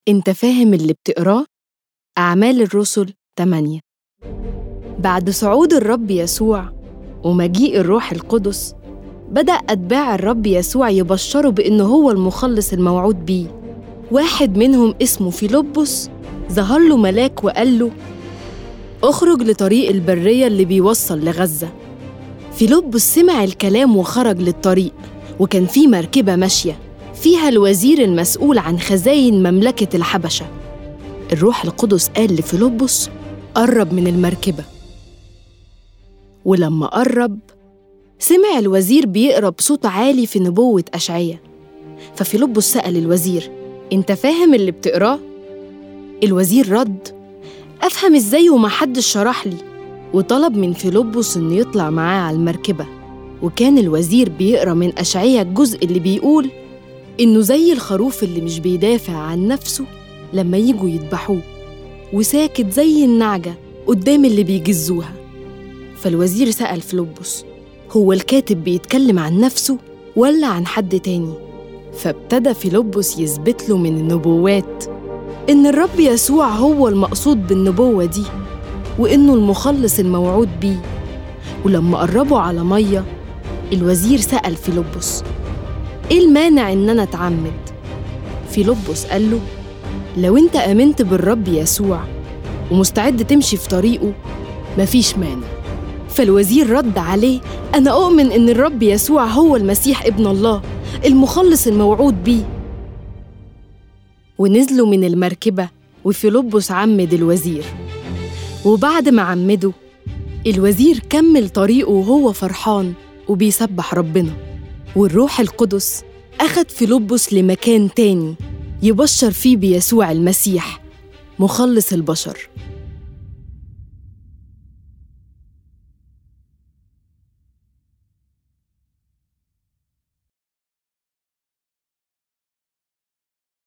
انت فاهم اللي بتقراه؟ أعمال الرسل 8 بعد صعود الرب يسوع ومجيء الروح القدس بدأ أتباع الرب يسوع يبشروا بإنه هو المخلص الموعود بيه واحد منهم اسمه فيلبس ظهر له ملاك وقال له اخرج لطريق البرية اللي بيوصل لغزة فيلبس سمع الكلام وخرج للطريق وكان في مركبة ماشية فيها الوزير المسؤول عن خزاين مملكة الحبشة الروح القدس قال لفيلبس قرب من المركبة ولما قرب سمع الوزير بيقرا بصوت عالي في نبوة أشعية ففيلبس سأل الوزير أنت فاهم اللي بتقراه؟ الوزير رد أفهم إزاي ومحدش شرح لي وطلب من فيلبس إنه يطلع معاه على المركبة وكان الوزير بيقرا من أشعية الجزء اللي بيقول إنه زي الخروف اللي مش بيدافع عن نفسه لما يجوا يذبحوه وساكت زي النعجة قدام اللي بيجزوها فالوزير سأل فيلبس هو الكاتب بيتكلم عن نفسه ولا عن حد تاني فابتدى فيلبس يثبت له من النبوات إن الرب يسوع هو المقصود بالنبوة دي وإنه المخلص الموعود بيه ولما قربوا على مية الوزير سأل فيلبس إيه المانع إن أنا أتعمد؟ فيلبس قال له لو أنت آمنت بالرب يسوع ومستعد تمشي في طريقه مفيش مانع فالوزير رد عليه أنا أؤمن إن الرب يسوع هو المسيح ابن الله المخلص الموعود بيه ونزلوا من المركبة وفيلبس عمد الوزير وبعد ما عمده الوزير كمل طريقه وهو فرحان وبيسبح ربنا والروح القدس أخد فيلبس لمكان تاني يبشر فيه بيسوع المسيح مخلص البشر